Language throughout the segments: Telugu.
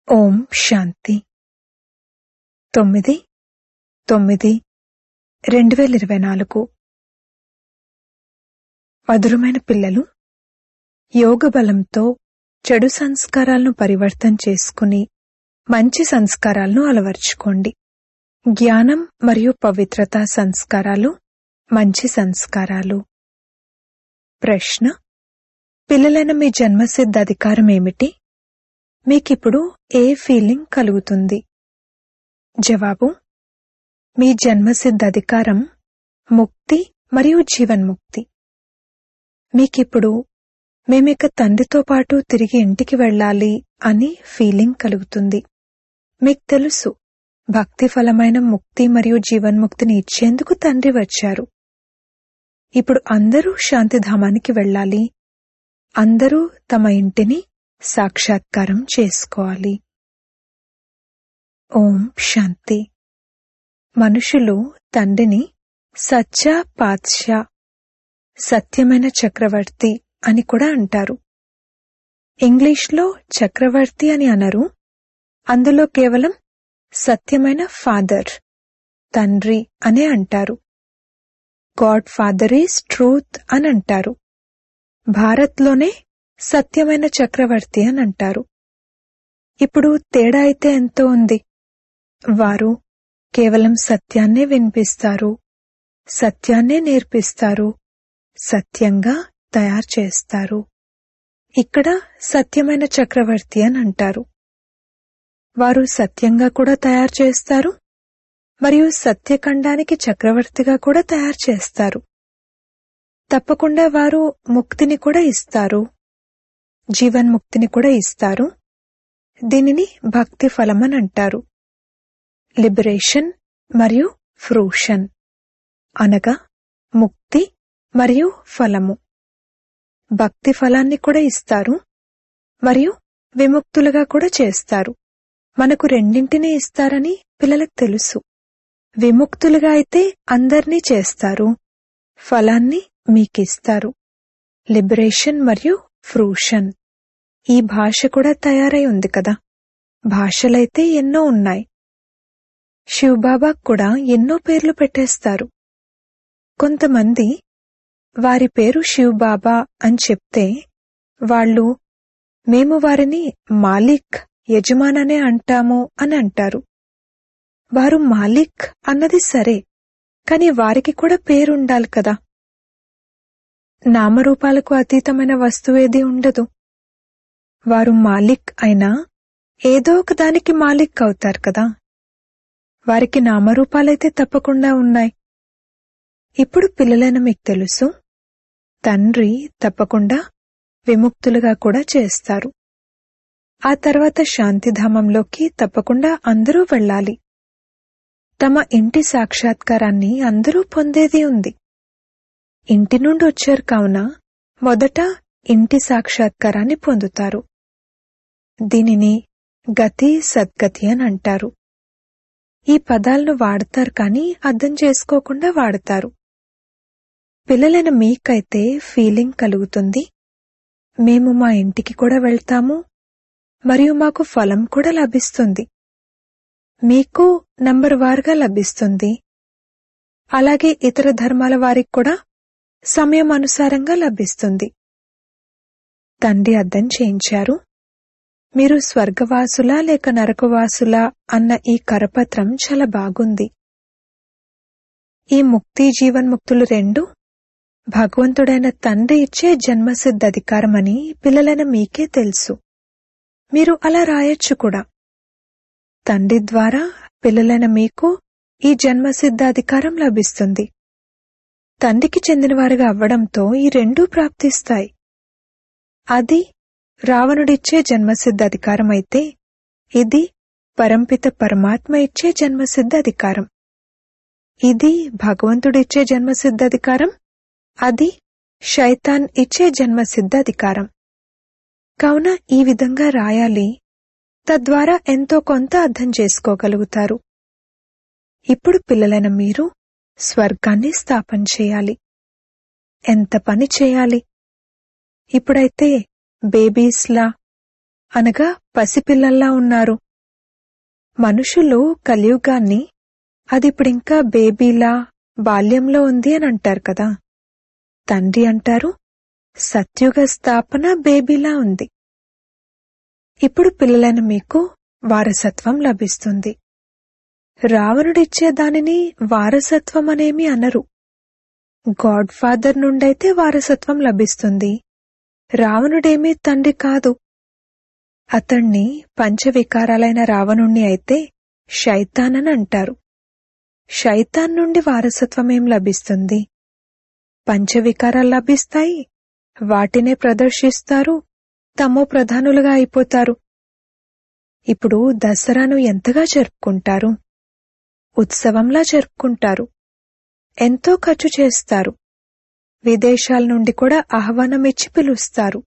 ఓం శాంతి తొమ్మిది తొమ్మిది రెండు వేల ఇరవై నాలుగు మధురమైన పిల్లలు యోగ బలంతో చెడు సంస్కారాలను పరివర్తన చేసుకుని మంచి సంస్కారాలను అలవర్చుకోండి జ్ఞానం మరియు పవిత్రత సంస్కారాలు మంచి సంస్కారాలు ప్రశ్న పిల్లలైన మీ జన్మసిద్ధ అధికారం ఏమిటి మీకిప్పుడు ఏ ఫీలింగ్ కలుగుతుంది జవాబు మీ జన్మసిద్ధ అధికారం ముక్తి మరియు జీవన్ముక్తి మీకిప్పుడు మేమిక తండ్రితో పాటు తిరిగి ఇంటికి వెళ్ళాలి అని ఫీలింగ్ కలుగుతుంది మీకు తెలుసు భక్తి ఫలమైన ముక్తి మరియు జీవన్ముక్తిని ఇచ్చేందుకు తండ్రి వచ్చారు ఇప్పుడు అందరూ శాంతిధామానికి వెళ్ళాలి అందరూ తమ ఇంటిని సాక్షాత్కారం చేసుకోవాలి ఓం శాంతి మనుషులు తండ్రిని సచ్చా పాత్షా సత్యమైన చక్రవర్తి అని కూడా అంటారు ఇంగ్లీష్లో చక్రవర్తి అని అనరు అందులో కేవలం సత్యమైన ఫాదర్ తండ్రి అనే అంటారు గాడ్ ఫాదర్ ఈజ్ ట్రూత్ అని అంటారు భారత్లోనే సత్యమైన చక్రవర్తి అని అంటారు ఇప్పుడు తేడా అయితే ఎంతో ఉంది వారు కేవలం సత్యాన్నే వినిపిస్తారు సత్యాన్నే నేర్పిస్తారు సత్యంగా తయారు చేస్తారు ఇక్కడ సత్యమైన చక్రవర్తి అని అంటారు వారు సత్యంగా కూడా తయారు చేస్తారు మరియు సత్యఖండానికి చక్రవర్తిగా కూడా తయారు చేస్తారు తప్పకుండా వారు ముక్తిని కూడా ఇస్తారు జీవన్ముక్తిని కూడా ఇస్తారు దీనిని భక్తి ఫలమని అంటారు లిబరేషన్ మరియు ఫ్రూషన్ అనగా ముక్తి మరియు ఫలము భక్తి ఫలాన్ని కూడా ఇస్తారు మరియు విముక్తులుగా కూడా చేస్తారు మనకు రెండింటినీ ఇస్తారని పిల్లలకు తెలుసు విముక్తులుగా అయితే అందర్నీ చేస్తారు ఫలాన్ని మీకిస్తారు లిబరేషన్ మరియు ఫ్రూషన్ ఈ భాష కూడా తయారై ఉంది కదా భాషలైతే ఎన్నో ఉన్నాయి శివబాబా కూడా ఎన్నో పేర్లు పెట్టేస్తారు కొంతమంది వారి పేరు శివబాబా అని చెప్తే వాళ్ళు మేము వారిని మాలిక్ యజమాననే అంటాము అని అంటారు వారు మాలిక్ అన్నది సరే కాని వారికి కూడా పేరుండాలి కదా నామరూపాలకు అతీతమైన వస్తువేది ఉండదు వారు మాలిక్ అయినా ఏదో ఒక దానికి మాలిక్ అవుతారు కదా వారికి నామరూపాలైతే తప్పకుండా ఉన్నాయి ఇప్పుడు పిల్లలైన మీకు తెలుసు తండ్రి తప్పకుండా విముక్తులుగా కూడా చేస్తారు ఆ తర్వాత శాంతిధామంలోకి తప్పకుండా అందరూ వెళ్ళాలి తమ ఇంటి సాక్షాత్కారాన్ని అందరూ పొందేది ఉంది ఇంటి నుండి వచ్చారు కావున మొదట ఇంటి సాక్షాత్కారాన్ని పొందుతారు దీనిని గతి సద్గతి అని అంటారు ఈ పదాలను వాడతారు కానీ అర్థం చేసుకోకుండా వాడతారు పిల్లలైన మీకైతే ఫీలింగ్ కలుగుతుంది మేము మా ఇంటికి కూడా వెళ్తాము మరియు మాకు ఫలం కూడా లభిస్తుంది మీకు నంబర్ వారుగా లభిస్తుంది అలాగే ఇతర ధర్మాల వారికి కూడా సమయం అనుసారంగా లభిస్తుంది తండ్రి అర్థం చేయించారు మీరు స్వర్గవాసులా లేక నరకవాసులా అన్న ఈ కరపత్రం చాలా బాగుంది ఈ ముక్తి జీవన్ముక్తులు రెండు భగవంతుడైన తండ్రి ఇచ్చే జన్మసిద్ధ అధికారమని పిల్లలైన మీకే తెలుసు మీరు అలా రాయొచ్చు కూడా తండ్రి ద్వారా పిల్లలైన మీకు ఈ జన్మసిద్ధ అధికారం లభిస్తుంది తండ్రికి చెందినవారుగా అవ్వడంతో ఈ రెండూ ప్రాప్తిస్తాయి అది రావణుడిచ్చే జన్మసిద్ధ అధికారం అయితే ఇది పరంపిత పరమాత్మ ఇచ్చే జన్మసిద్ధ అధికారం ఇది భగవంతుడిచ్చే జన్మసిద్ధ అధికారం అది శైతాన్ ఇచ్చే జన్మసిద్ధ అధికారం కావున ఈ విధంగా రాయాలి తద్వారా ఎంతో కొంత అర్థం చేసుకోగలుగుతారు ఇప్పుడు పిల్లలైన మీరు స్వర్గాన్ని స్థాపన చేయాలి ఎంత పని చేయాలి ఇప్పుడైతే బేబీస్లా అనగా పసిపిల్లల్లా ఉన్నారు మనుషులు కలియుగాన్ని అదిప్పుడింకా బేబీలా బాల్యంలో ఉంది అని అంటారు కదా తండ్రి అంటారు సత్యుగ స్థాపన బేబీలా ఉంది ఇప్పుడు పిల్లలైన మీకు వారసత్వం లభిస్తుంది రావణుడిచ్చే దానిని వారసత్వం అనేమి అనరు గాడ్ ఫాదర్ నుండైతే వారసత్వం లభిస్తుంది రావణుడేమీ తండ్రి కాదు అతణ్ణి పంచవికారాలైన రావణుణ్ణి అయితే శైతాన్ అని అంటారు శైతాన్ నుండి వారసత్వమేం లభిస్తుంది పంచవికారాలు లభిస్తాయి వాటినే ప్రదర్శిస్తారు తమో ప్రధానులుగా అయిపోతారు ఇప్పుడు దసరాను ఎంతగా జరుపుకుంటారు ఉత్సవంలా జరుపుకుంటారు ఎంతో ఖర్చు చేస్తారు విదేశాల నుండి కూడా ఆహ్వానం ఇచ్చి పిలుస్తారు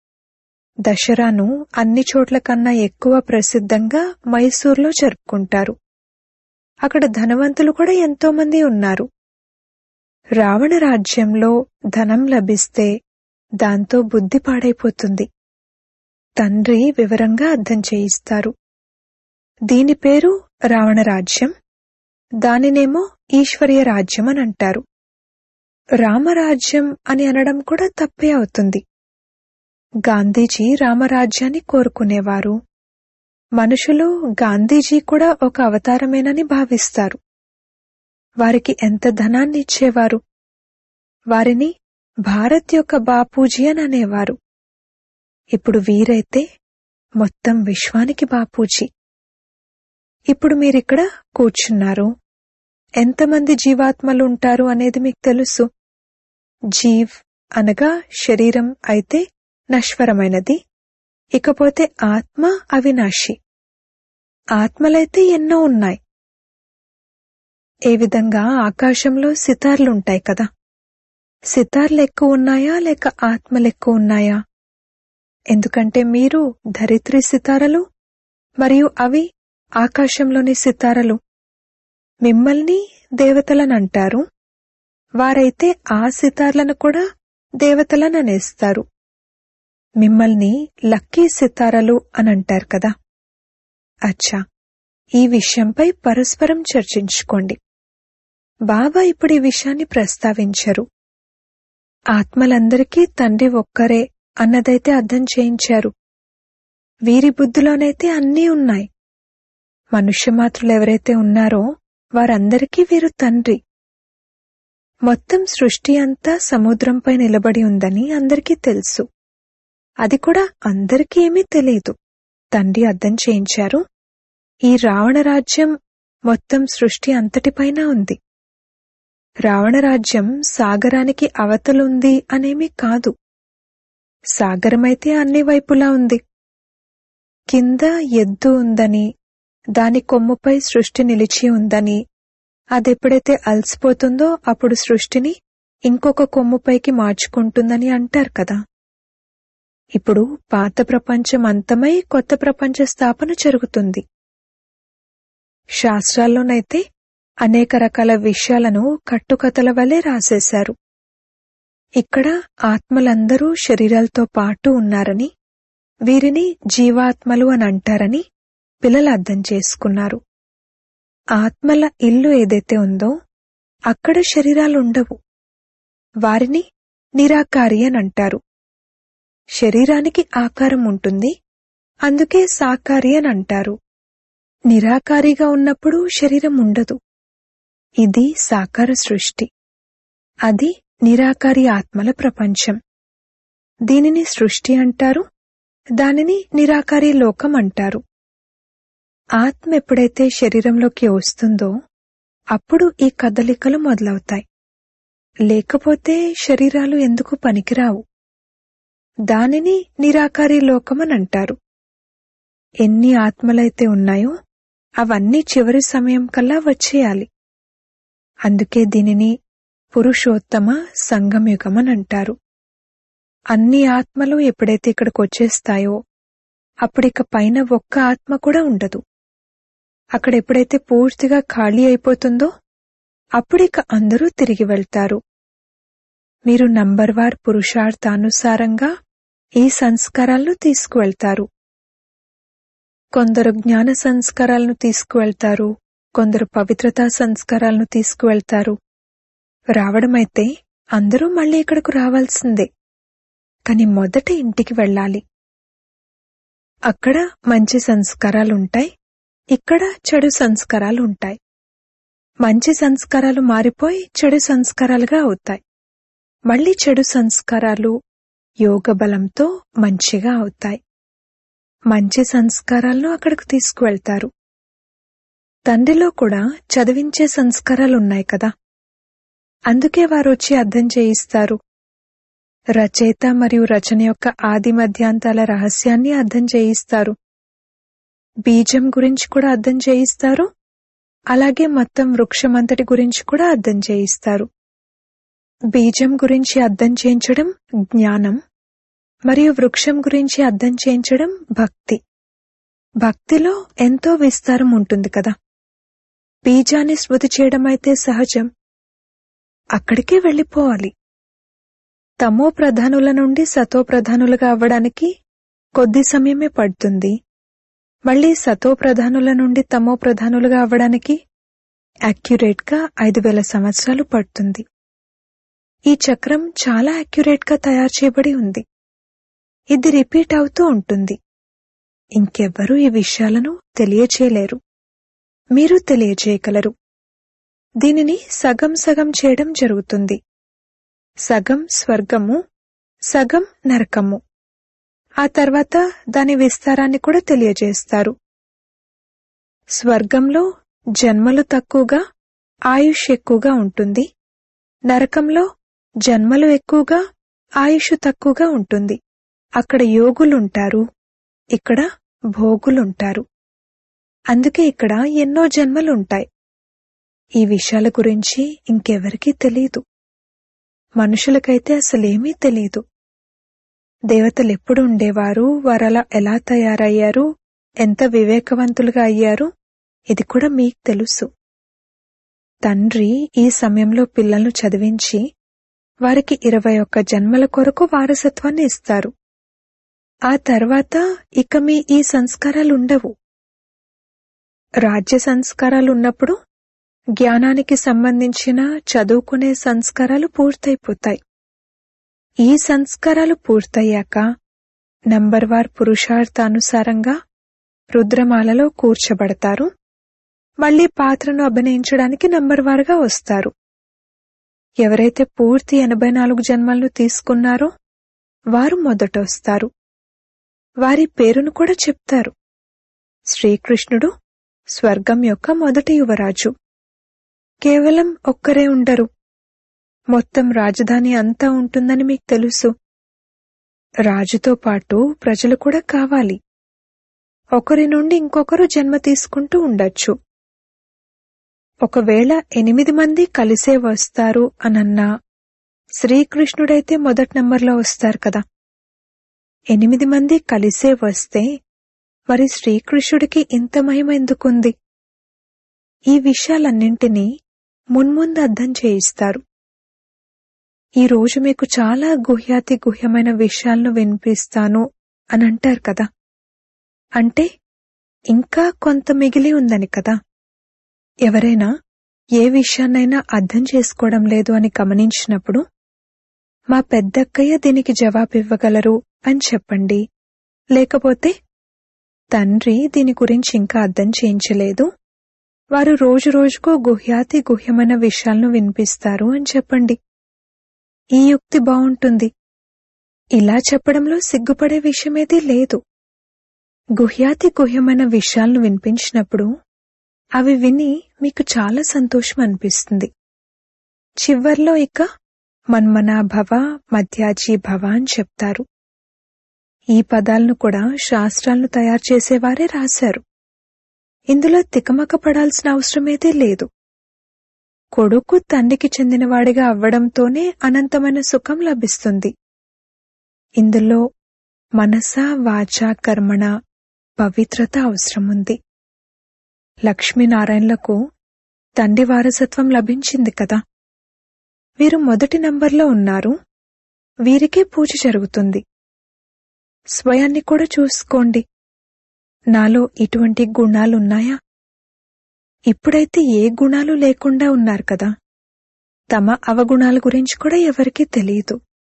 దసరాను అన్ని చోట్ల కన్నా ఎక్కువ ప్రసిద్ధంగా మైసూర్లో జరుపుకుంటారు అక్కడ ధనవంతులు కూడా ఎంతో మంది ఉన్నారు రావణ రాజ్యంలో ధనం లభిస్తే దాంతో బుద్ధి పాడైపోతుంది తండ్రి వివరంగా అర్థం చేయిస్తారు దీని పేరు రావణ రాజ్యం దానినేమో ఈశ్వరీయ రాజ్యం అని అంటారు రామరాజ్యం అని అనడం కూడా తప్పే అవుతుంది గాంధీజీ రామరాజ్యాన్ని కోరుకునేవారు మనుషులు గాంధీజీ కూడా ఒక అవతారమేనని భావిస్తారు వారికి ఎంత ధనాన్ని ఇచ్చేవారు వారిని భారత్ యొక్క బాపూజీ అని అనేవారు ఇప్పుడు వీరైతే మొత్తం విశ్వానికి బాపూజీ ఇప్పుడు మీరిక్కడ కూర్చున్నారు ఎంతమంది జీవాత్మలు ఉంటారు అనేది మీకు తెలుసు జీవ్ అనగా శరీరం అయితే నశ్వరమైనది ఇకపోతే ఆత్మ అవినాశి ఆత్మలైతే ఎన్నో ఉన్నాయి ఏ విధంగా ఆకాశంలో సితార్లుంటాయి కదా సితార్లు ఎక్కువ ఉన్నాయా లేక ఆత్మలు ఎక్కువ ఉన్నాయా ఎందుకంటే మీరు ధరిత్రి సితారలు మరియు అవి ఆకాశంలోని సితారలు మిమ్మల్ని దేవతలనంటారు వారైతే ఆ సితార్లను కూడా దేవతలననేస్తారు మిమ్మల్ని లక్కీ సితారలు అనంటారు కదా అచ్చా ఈ విషయంపై పరస్పరం చర్చించుకోండి బాబా ఇప్పుడు ఈ విషయాన్ని ప్రస్తావించరు ఆత్మలందరికీ తండ్రి ఒక్కరే అన్నదైతే అర్థం చేయించారు వీరి బుద్ధిలోనైతే అన్నీ ఉన్నాయి మనుష్యమాతృలు ఎవరైతే ఉన్నారో వారందరికీ వీరు తండ్రి మొత్తం సృష్టి అంతా సముద్రంపై నిలబడి ఉందని అందరికీ తెలుసు అది కూడా అందరికీ ఏమీ తెలియదు తండ్రి అర్థం చేయించారు ఈ రావణ రాజ్యం మొత్తం సృష్టి అంతటిపైన ఉంది రావణరాజ్యం సాగరానికి అవతలుంది అనేమి కాదు సాగరమైతే అన్ని వైపులా ఉంది కింద ఎద్దు ఉందని దాని కొమ్ముపై సృష్టి నిలిచి ఉందని అదెప్పుడైతే అలసిపోతుందో అప్పుడు సృష్టిని ఇంకొక కొమ్ముపైకి మార్చుకుంటుందని అంటారు కదా ఇప్పుడు పాత ప్రపంచం అంతమై కొత్త ప్రపంచ స్థాపన జరుగుతుంది శాస్త్రాల్లోనైతే అనేక రకాల విషయాలను కట్టుకథల వలె రాసేశారు ఇక్కడ ఆత్మలందరూ శరీరాలతో పాటు ఉన్నారని వీరిని జీవాత్మలు అని అంటారని పిల్లలు అర్థం చేసుకున్నారు ఆత్మల ఇల్లు ఏదైతే ఉందో అక్కడ శరీరాలుండవు వారిని నిరాకారి అని అంటారు శరీరానికి ఆకారం ఉంటుంది అందుకే సాకారి అని అంటారు నిరాకారిగా ఉన్నప్పుడు శరీరం ఉండదు ఇది సాకార సృష్టి అది నిరాకారి ఆత్మల ప్రపంచం దీనిని సృష్టి అంటారు దానిని నిరాకారి లోకం అంటారు ఆత్మ ఎప్పుడైతే శరీరంలోకి వస్తుందో అప్పుడు ఈ కదలికలు మొదలవుతాయి లేకపోతే శరీరాలు ఎందుకు పనికిరావు దానిని నిరాకారి లోకమని అంటారు ఎన్ని ఆత్మలైతే ఉన్నాయో అవన్నీ చివరి సమయం కల్లా వచ్చేయాలి అందుకే దీనిని పురుషోత్తమ సంగమయుగమని అంటారు అన్ని ఆత్మలు ఎప్పుడైతే ఇక్కడికి వచ్చేస్తాయో అప్పుడిక పైన ఒక్క ఆత్మ కూడా ఉండదు అక్కడ ఎప్పుడైతే పూర్తిగా ఖాళీ అయిపోతుందో అప్పుడిక అందరూ తిరిగి వెళ్తారు మీరు నంబర్వార్ పురుషార్థానుసారంగా ఈ సంస్కారాలను తీసుకువెళ్తారు కొందరు జ్ఞాన సంస్కారాలను తీసుకువెళ్తారు కొందరు పవిత్రతా సంస్కారాలను తీసుకువెళ్తారు రావడమైతే అందరూ మళ్ళీ ఇక్కడకు రావాల్సిందే కాని మొదట ఇంటికి వెళ్ళాలి అక్కడ మంచి సంస్కారాలుంటాయి ఇక్కడ చెడు సంస్కారాలుంటాయి మంచి సంస్కారాలు మారిపోయి చెడు సంస్కారాలుగా అవుతాయి మళ్ళీ చెడు సంస్కారాలు యోగ బలంతో మంచిగా అవుతాయి మంచి సంస్కారాలను అక్కడికి తీసుకువెళ్తారు తండ్రిలో కూడా చదివించే సంస్కారాలున్నాయి కదా అందుకే వారు వచ్చి అర్థం చేయిస్తారు రచయిత మరియు రచన యొక్క ఆది మధ్యాంతాల రహస్యాన్ని అర్థం చేయిస్తారు బీజం గురించి కూడా అర్థం చేయిస్తారు అలాగే మొత్తం వృక్షమంతటి గురించి కూడా అర్థం చేయిస్తారు బీజం గురించి అర్థం చేయించడం జ్ఞానం మరియు వృక్షం గురించి అర్థం చేయించడం భక్తి భక్తిలో ఎంతో విస్తారం ఉంటుంది కదా బీజాన్ని స్మృతి చేయడం అయితే సహజం అక్కడికే వెళ్ళిపోవాలి తమో ప్రధానుల నుండి సతో ప్రధానులుగా అవ్వడానికి కొద్ది సమయమే పడుతుంది మళ్ళీ సతో ప్రధానుల నుండి తమో ప్రధానులుగా అవ్వడానికి యాక్యురేట్ గా ఐదు వేల సంవత్సరాలు పడుతుంది ఈ చక్రం చాలా యాక్యురేట్ గా తయారు చేయబడి ఉంది ఇది రిపీట్ అవుతూ ఉంటుంది ఇంకెవ్వరూ ఈ విషయాలను తెలియచేయలేరు మీరు తెలియజేయగలరు దీనిని సగం సగం చేయడం జరుగుతుంది సగం స్వర్గము సగం నరకము ఆ తర్వాత దాని విస్తారాన్ని కూడా తెలియజేస్తారు స్వర్గంలో జన్మలు తక్కువగా ఆయుష్ ఎక్కువగా ఉంటుంది నరకంలో జన్మలు ఎక్కువగా ఆయుష్ తక్కువగా ఉంటుంది అక్కడ యోగులుంటారు ఇక్కడ భోగులుంటారు అందుకే ఇక్కడ ఎన్నో జన్మలుంటాయి ఈ విషయాల గురించి ఇంకెవరికీ తెలీదు మనుషులకైతే అసలేమీ తెలీదు దేవతలెప్పుడు ఉండేవారు వారలా ఎలా తయారయ్యారు ఎంత వివేకవంతులుగా అయ్యారు ఇది కూడా మీకు తెలుసు తండ్రి ఈ సమయంలో పిల్లలను చదివించి వారికి ఇరవై ఒక్క జన్మల కొరకు వారసత్వాన్ని ఇస్తారు ఆ తర్వాత ఇక మీ ఈ సంస్కారాలుండవు రాజ్య సంస్కారాలు ఉన్నప్పుడు జ్ఞానానికి సంబంధించిన చదువుకునే సంస్కారాలు పూర్తయిపోతాయి ఈ సంస్కారాలు పూర్తయ్యాక నంబర్ వార్ పురుషార్థానుసారంగా రుద్రమాలలో కూర్చబడతారు మళ్లీ పాత్రను అభినయించడానికి నంబర్ వారుగా వస్తారు ఎవరైతే పూర్తి ఎనభై నాలుగు జన్మలను తీసుకున్నారో వారు మొదట వస్తారు వారి పేరును కూడా చెప్తారు శ్రీకృష్ణుడు స్వర్గం యొక్క మొదటి యువరాజు కేవలం ఒక్కరే ఉండరు మొత్తం రాజధాని అంతా ఉంటుందని మీకు తెలుసు రాజుతో పాటు ప్రజలు కూడా కావాలి ఒకరి నుండి ఇంకొకరు జన్మ తీసుకుంటూ ఉండొచ్చు ఒకవేళ ఎనిమిది మంది కలిసే వస్తారు అనన్నా శ్రీకృష్ణుడైతే మొదటి నంబర్లో వస్తారు కదా ఎనిమిది మంది కలిసే వస్తే మరి శ్రీకృష్ణుడికి ఇంత మహిమ ఎందుకుంది ఈ విషయాలన్నింటినీ మున్ముందు అర్థం చేయిస్తారు ఈ రోజు మీకు చాలా గుహ్యాతి గుహ్యమైన విషయాలను వినిపిస్తాను అని అంటారు కదా అంటే ఇంకా కొంత మిగిలి ఉందని కదా ఎవరైనా ఏ విషయాన్నైనా అర్థం చేసుకోవడం లేదు అని గమనించినప్పుడు మా పెద్దక్కయ్య దీనికి జవాబివ్వగలరు అని చెప్పండి లేకపోతే తండ్రి దీని గురించి ఇంకా అర్థం చేయించలేదు వారు రోజు రోజుకు గుహ్యాతి గుహ్యమైన విషయాలను వినిపిస్తారు అని చెప్పండి ఈ యుక్తి బావుంటుంది ఇలా చెప్పడంలో సిగ్గుపడే విషయమేదీ లేదు గుహ్యాతి గుహ్యమైన విషయాలను వినిపించినప్పుడు అవి విని మీకు చాలా సంతోషం అనిపిస్తుంది చివర్లో ఇక మన్మనా భవ మధ్యాజీ భవ అని చెప్తారు ఈ పదాలను కూడా శాస్త్రాలను తయారు చేసేవారే రాశారు ఇందులో తికమక పడాల్సిన అవసరమేదే లేదు కొడుకు తండ్రికి చెందినవాడిగా అవ్వడంతోనే అనంతమైన సుఖం లభిస్తుంది ఇందులో మనస వాచ కర్మణ పవిత్రత అవసరముంది లక్ష్మీనారాయణలకు తండ్రి వారసత్వం లభించింది కదా వీరు మొదటి నంబర్లో ఉన్నారు వీరికే పూజ జరుగుతుంది స్వయాన్ని కూడా చూసుకోండి నాలో ఇటువంటి గుణాలున్నాయా ఇప్పుడైతే ఏ గుణాలు లేకుండా ఉన్నారు కదా తమ అవగుణాల గురించి కూడా ఎవరికీ తెలియదు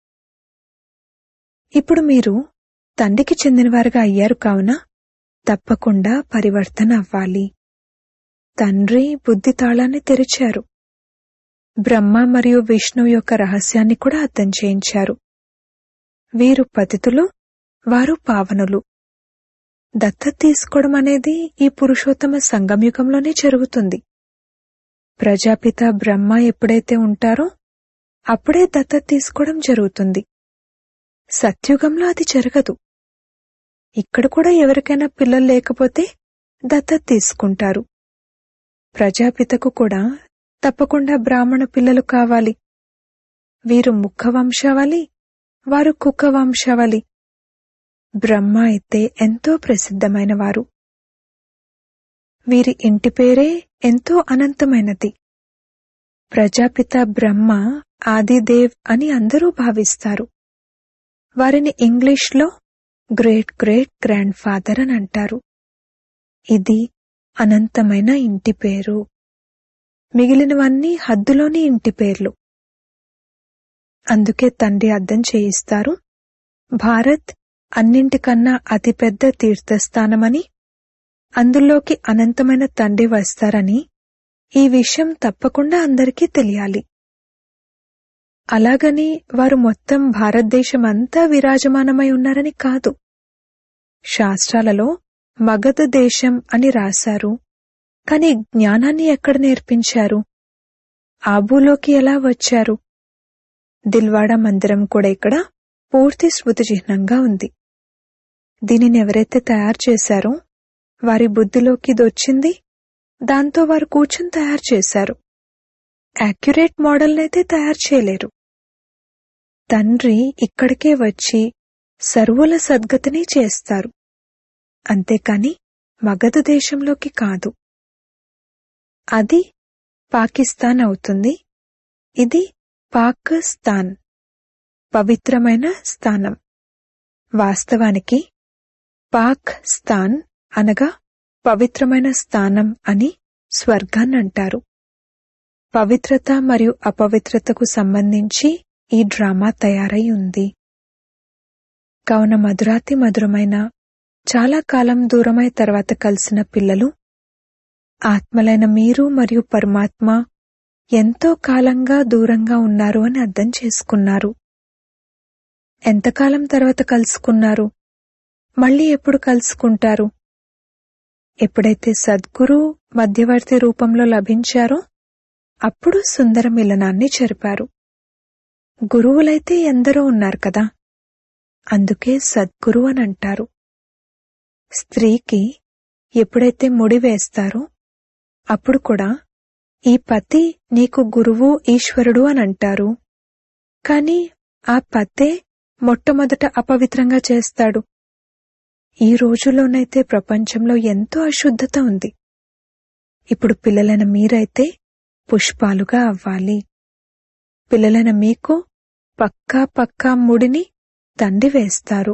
ఇప్పుడు మీరు తండ్రికి చెందినవారుగా అయ్యారు కావున తప్పకుండా పరివర్తన అవ్వాలి తండ్రి బుద్ధి తాళాన్ని తెరిచారు బ్రహ్మ మరియు విష్ణువు యొక్క రహస్యాన్ని కూడా అర్థం చేయించారు వీరు పతితులు వారు పావనులు దత్తత తీసుకోవడం అనేది ఈ పురుషోత్తమ సంగమయుగంలోనే జరుగుతుంది ప్రజాపిత బ్రహ్మ ఎప్పుడైతే ఉంటారో అప్పుడే దత్తత తీసుకోవడం జరుగుతుంది సత్యుగంలో అది జరగదు ఇక్కడ కూడా ఎవరికైనా పిల్లలు లేకపోతే దత్తత తీసుకుంటారు ప్రజాపితకు కూడా తప్పకుండా బ్రాహ్మణ పిల్లలు కావాలి వీరు ముఖ వంశావళి వారు కుక్క వంశావళి బ్రహ్మ అయితే ఎంతో ప్రసిద్ధమైన వారు వీరి ఇంటి పేరే ఎంతో అనంతమైనది ప్రజాపిత బ్రహ్మ ఆదిదేవ్ అని అందరూ భావిస్తారు వారిని ఇంగ్లీష్లో గ్రేట్ గ్రేట్ గ్రాండ్ ఫాదర్ అని అంటారు ఇది అనంతమైన ఇంటి పేరు మిగిలినవన్నీ హద్దులోని ఇంటి పేర్లు అందుకే తండ్రి అర్థం చేయిస్తారు భారత్ అన్నింటికన్నా అతిపెద్ద తీర్థస్థానమని అందులోకి అనంతమైన తండ్రి వస్తారని ఈ విషయం తప్పకుండా అందరికీ తెలియాలి అలాగని వారు మొత్తం భారతదేశం అంతా విరాజమానమై ఉన్నారని కాదు శాస్త్రాలలో మగధ దేశం అని రాశారు కాని జ్ఞానాన్ని ఎక్కడ నేర్పించారు ఆబూలోకి ఎలా వచ్చారు దిల్వాడ మందిరం కూడా ఇక్కడ పూర్తి స్మృతి చిహ్నంగా ఉంది దీనిని ఎవరైతే తయారు చేశారో వారి బుద్ధిలోకి ఇదొచ్చింది దాంతో వారు కూర్చుని తయారు చేశారు యాక్యురేట్ మోడల్నైతే తయారు చేయలేరు తండ్రి ఇక్కడికే వచ్చి సర్వుల సద్గతిని చేస్తారు అంతేకాని మగధ దేశంలోకి కాదు అది పాకిస్తాన్ అవుతుంది ఇది పాకిస్తాన్ పవిత్రమైన స్థానం వాస్తవానికి పాక్ స్థాన్ అనగా పవిత్రమైన స్థానం అని స్వర్గాన్నంటారు పవిత్రత మరియు అపవిత్రతకు సంబంధించి ఈ డ్రామా తయారై ఉంది కావున మధురాతి మధురమైన చాలా కాలం దూరమై తర్వాత కలిసిన పిల్లలు ఆత్మలైన మీరు మరియు పరమాత్మ ఎంతో కాలంగా దూరంగా ఉన్నారు అని అర్థం చేసుకున్నారు ఎంతకాలం తర్వాత కలుసుకున్నారు మళ్ళీ ఎప్పుడు కలుసుకుంటారు ఎప్పుడైతే సద్గురు మధ్యవర్తి రూపంలో లభించారో అప్పుడు సుందర మిలనాన్ని జరిపారు గురువులైతే ఎందరో ఉన్నారు కదా అందుకే సద్గురు అని అంటారు స్త్రీకి ఎప్పుడైతే ముడి వేస్తారో అప్పుడు కూడా ఈ పతి నీకు గురువు ఈశ్వరుడు అని అంటారు కాని ఆ పతే మొట్టమొదట అపవిత్రంగా చేస్తాడు ఈ రోజుల్లోనైతే ప్రపంచంలో ఎంతో అశుద్ధత ఉంది ఇప్పుడు పిల్లలైన మీరైతే పుష్పాలుగా అవ్వాలి పిల్లలైన మీకు పక్కా పక్కా ముడిని తండి వేస్తారు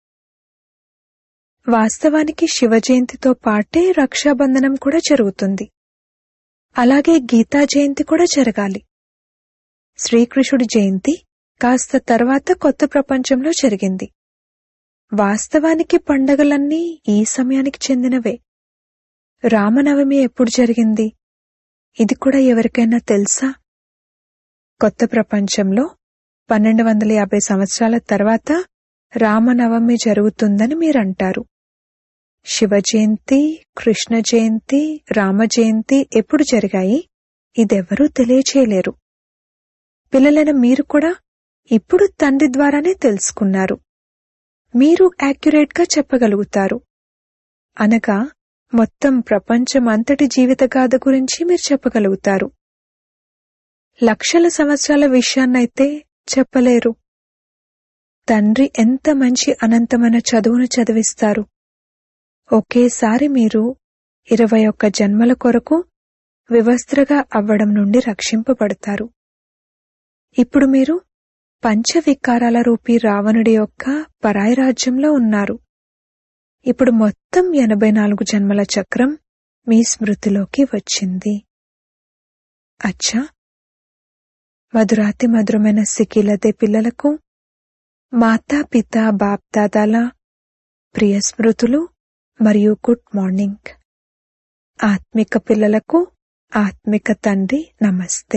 వాస్తవానికి శివ జయంతితో పాటే రక్షాబంధనం కూడా జరుగుతుంది అలాగే గీతా జయంతి కూడా జరగాలి శ్రీకృష్ణుడి జయంతి కాస్త తర్వాత కొత్త ప్రపంచంలో జరిగింది వాస్తవానికి పండగలన్నీ ఈ సమయానికి చెందినవే రామనవమి ఎప్పుడు జరిగింది ఇది కూడా ఎవరికైనా తెలుసా కొత్త ప్రపంచంలో పన్నెండు వందల యాభై సంవత్సరాల తర్వాత రామనవమి జరుగుతుందని మీరంటారు శివ జయంతి కృష్ణ జయంతి రామ జయంతి ఎప్పుడు జరిగాయి ఇదెవరూ తెలియచేయలేరు పిల్లలైన మీరు కూడా ఇప్పుడు తండ్రి ద్వారానే తెలుసుకున్నారు మీరు యాక్యురేట్గా చెప్పగలుగుతారు అనగా మొత్తం ప్రపంచం అంతటి జీవితగాథ గురించి మీరు చెప్పగలుగుతారు లక్షల సంవత్సరాల విషయాన్నైతే చెప్పలేరు తండ్రి ఎంత మంచి అనంతమైన చదువును చదివిస్తారు ఒకేసారి మీరు ఇరవై ఒక్క జన్మల కొరకు వివస్త్రగా అవ్వడం నుండి రక్షింపబడతారు ఇప్పుడు మీరు పంచవికారాల రూపీ రావణుడి యొక్క పరాయి రాజ్యంలో ఉన్నారు ఇప్పుడు మొత్తం ఎనభై నాలుగు జన్మల చక్రం మీ స్మృతిలోకి వచ్చింది అచ్చా మధురాతి మధురమైన సికిలదే పిల్లలకు మాతా పిత బాప్దాదాల ప్రియ స్మృతులు మరియు గుడ్ మార్నింగ్ ఆత్మిక పిల్లలకు ఆత్మిక తండ్రి నమస్తే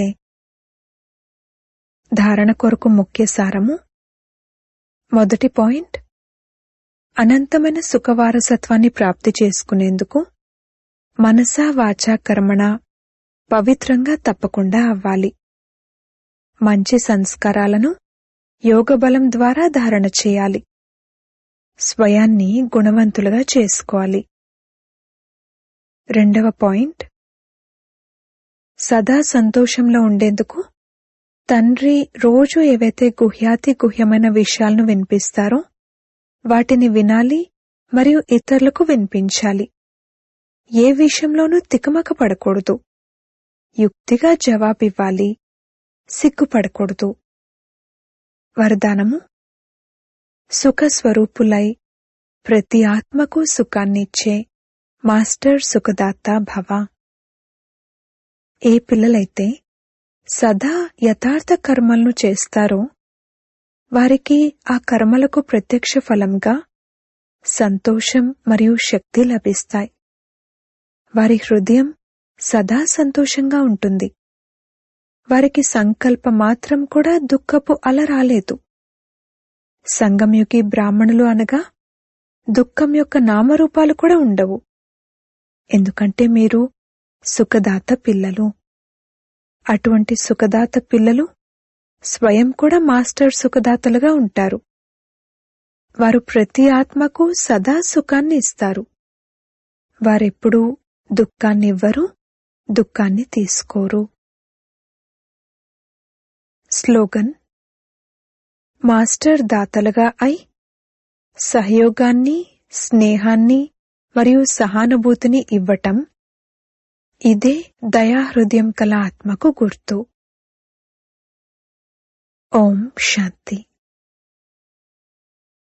ధారణ కొరకు ముఖ్య సారము మొదటి పాయింట్ అనంతమైన సుఖవారసత్వాన్ని ప్రాప్తి చేసుకునేందుకు మనసా వాచా కర్మణ పవిత్రంగా తప్పకుండా అవ్వాలి మంచి సంస్కారాలను యోగబలం ద్వారా ధారణ చేయాలి స్వయాన్ని గుణవంతులుగా చేసుకోవాలి రెండవ పాయింట్ సదా సంతోషంలో ఉండేందుకు తండ్రి రోజు ఏవైతే గుహ్యాతి గుహ్యమైన విషయాలను వినిపిస్తారో వాటిని వినాలి మరియు ఇతరులకు వినిపించాలి ఏ విషయంలోనూ తికమక పడకూడదు యుక్తిగా జవాబివ్వాలి సిగ్గుపడకూడదు వరదానము సుఖస్వరూపులై ప్రతి ఆత్మకు సుఖాన్నిచ్చే మాస్టర్ సుఖదాత భవ ఏ పిల్లలైతే సదా యథార్థ కర్మలను చేస్తారో వారికి ఆ కర్మలకు ప్రత్యక్ష ఫలంగా సంతోషం మరియు శక్తి లభిస్తాయి వారి హృదయం సదా సంతోషంగా ఉంటుంది వారికి సంకల్ప మాత్రం కూడా దుఃఖపు అల రాలేదు సంగంయుగి బ్రాహ్మణులు అనగా దుఃఖం యొక్క నామరూపాలు కూడా ఉండవు ఎందుకంటే మీరు సుఖదాత పిల్లలు అటువంటి సుఖదాత పిల్లలు స్వయం కూడా మాస్టర్ సుఖదాతలుగా ఉంటారు వారు ప్రతి ఆత్మకు సదా సుఖాన్ని ఇస్తారు వారెప్పుడూ దుఃఖాన్ని ఇవ్వరు దుఃఖాన్ని తీసుకోరు స్లోగన్ మాస్టర్ దాతలుగా అయి సహయోగాన్ని స్నేహాన్ని మరియు సహానుభూతిని ఇవ్వటం ఇదే దయాహృదయం కల ఆత్మకు గుర్తు ఓం శాంతి